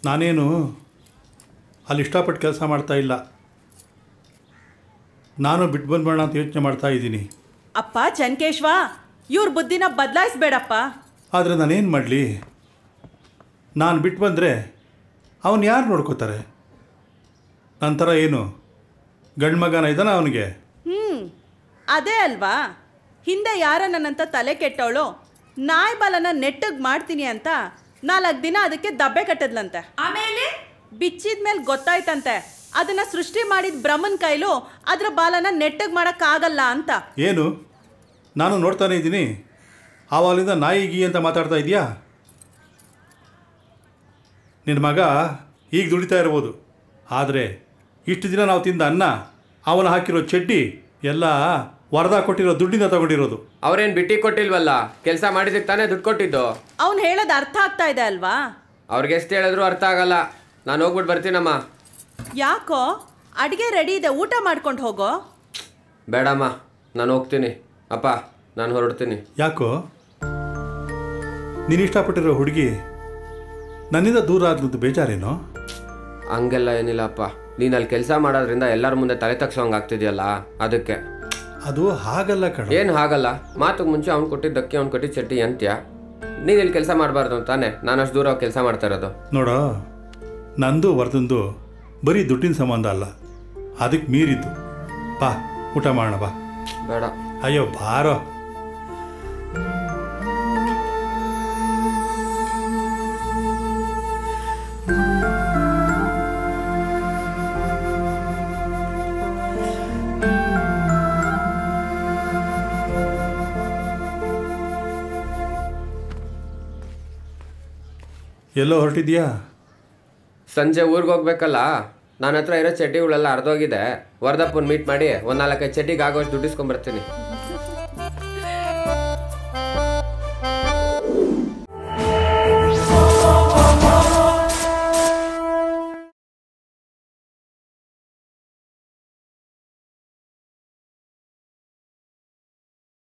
ನಾನೇನು ಅಲ್ಲಿ ಇಷ್ಟಪಟ್ಟು ಕೆಲಸ ಮಾಡ್ತಾ ಇಲ್ಲ ನಾನು ಬಿಟ್ಟು ಬಂದ್ಬೇಡ ಅಂತ ಯೋಚನೆ ಮಾಡ್ತಾ ಇದ್ದೀನಿ ಅಪ್ಪ ಚನ್ಕೇಶ್ವ ಇವ್ರ ಬುದ್ಧಿನ ಬದಲಾಯಿಸ್ಬೇಡಪ್ಪ ಆದರೆ ನಾನೇನು ಮಾಡಲಿ ನಾನು ಬಿಟ್ಟು ಬಂದರೆ ಅವನು ಯಾರು ನೋಡ್ಕೋತಾರೆ ನಂತರ ಏನು ಗಂಡು ಮಗನ ಇದ್ದಾನ ಅವನಿಗೆ ಹ್ಮ್ ಅದೇ ಅಲ್ವಾ ಹಿಂದೆ ಯಾರ ನನ್ನಂತ ತಲೆ ಕೆಟ್ಟವಳು ನಾಯಿ ಬಾಲನ ನೆಟ್ಟಗ್ ಮಾಡ್ತೀನಿ ಅಂತ ನಾಲ್ಕು ದಿನ ಅದಕ್ಕೆ ದಬ್ಬೆ ಕಟ್ಟದ್ಲಂತೆ ಆಮೇಲೆ ಬಿಚ್ಚಿದ ಮೇಲೆ ಗೊತ್ತಾಯ್ತಂತೆ ಅದನ್ನ ಸೃಷ್ಟಿ ಮಾಡಿದ ಬ್ರಹ್ಮನ್ ಕೈಲು ಅದ್ರ ಬಾಲನ ನೆಟ್ಟಗ್ ಮಾಡಕ್ಕಾಗಲ್ಲ ಅಂತ ಏನು ನಾನು ನೋಡ್ತಾನೆ ಇದ್ದೀನಿ ಆವಾಗಲಿಂದ ನಾಯಿ ಗೀ ಅಂತ ಮಾತಾಡ್ತಾ ಇದೆಯಾ ನಿನ್ನ ಮಗ ಈಗ ದುಡಿತಾ ಇರ್ಬೋದು ಆದರೆ ಇಷ್ಟು ದಿನ ನಾವು ತಿಂದ ಅನ್ನ ಅವನು ಹಾಕಿರೋ ಚಡ್ಡಿ ಎಲ್ಲ ವರದಾ ಕೊಟ್ಟಿರೋ ದುಡ್ಡಿಂದ ತಗೊಂಡಿರೋದು ಅವ್ರೇನ್ ಬಿಟ್ಟಿ ಕೊಟ್ಟಿಲ್ವಲ್ಲ ಕೆಲಸ ಮಾಡಿದಕ್ಕೆ ತಾನೇ ದುಡ್ಡು ಕೊಟ್ಟಿದ್ದು ಅವ್ನು ಹೇಳೋದು ಅರ್ಥ ಆಗ್ತಾ ಇದೆ ಅಲ್ವಾ ಅವ್ರಿಗೆ ಎಷ್ಟು ಹೇಳಿದ್ರು ಅರ್ಥ ಆಗಲ್ಲ ನಾನು ಹೋಗ್ಬಿಟ್ಟು ಬರ್ತೀನಮ್ಮ ಯಾಕೋ ಅಡಿಗೆ ರೆಡಿ ಇದೆ ಊಟ ಮಾಡ್ಕೊಂಡು ಹೋಗೋ ಬೇಡಮ್ಮ ನಾನು ಹೋಗ್ತೀನಿ ಅಪ್ಪ ನಾನು ಹೊರಡ್ತೀನಿ ಯಾಕೋ ನೀನು ಇಷ್ಟಪಟ್ಟಿರೋ ಹುಡುಗಿ ನನ್ನಿಂದ ದೂರ ಆದ್ಲಂತ ಬೇಜಾರೇನೋ ಹಂಗೆಲ್ಲ ಏನಿಲ್ಲ ಅಪ್ಪ ನೀನು ಅಲ್ಲಿ ಕೆಲಸ ಮಾಡೋದ್ರಿಂದ ಎಲ್ಲರ ಮುಂದೆ ತಲೆ ತಗ್ಸೋಂಗೆ ಆಗ್ತಿದ್ಯಲ್ಲ ಅದಕ್ಕೆ ಅದು ಹಾಗಲ್ಲ ಕಣ ಏನು ಹಾಗಲ್ಲ ಮಾತುಗೆ ಮುಂಚೆ ಅವ್ನು ಕೊಟ್ಟಿದ್ದ ಅಕ್ಕಿ ಅವ್ನು ಕೊಟ್ಟಿದ್ದ ಚಟ್ಟಿ ಅಂತ್ಯ ನೀನು ಇಲ್ಲಿ ಕೆಲಸ ಮಾಡಬಾರ್ದು ತಾನೆ ನಾನು ಅಷ್ಟು ದೂರ ಕೆಲಸ ಮಾಡ್ತಾ ಇರೋದು ನೋಡೋ ನಂದು ವರ್ದಂದು ಬರೀ ದುಡ್ಡಿನ ಸಂಬಂಧ ಅಲ್ಲ ಅದಕ್ಕೆ ಮೀರಿದ್ದು ಬಾ ಊಟ ಮಾಡೋಣ ಬಾ ಬೇಡ ಅಯ್ಯೋ ಬಾರೋ ಎಲ್ಲೋ ಹೊರಟಿದ್ಯಾ ಸಂಜೆ ಊರಿಗೆ ಹೋಗ್ಬೇಕಲ್ಲ ನನ್ನ ಹತ್ರ ಇರೋ ಚಡ್ಡಿಗಳೆಲ್ಲ ಅರ್ಧೋಗಿದೆ ವರದಪ್ಪನ ಮೀಟ್ ಮಾಡಿ ಒಂದು ನಾಲ್ಕೈದು ಚಡ್ಡಿಗೆ ಆಗೋಷ್ಟು ದುಡ್ಡಿಸ್ಕೊಂಬರ್ತೀನಿ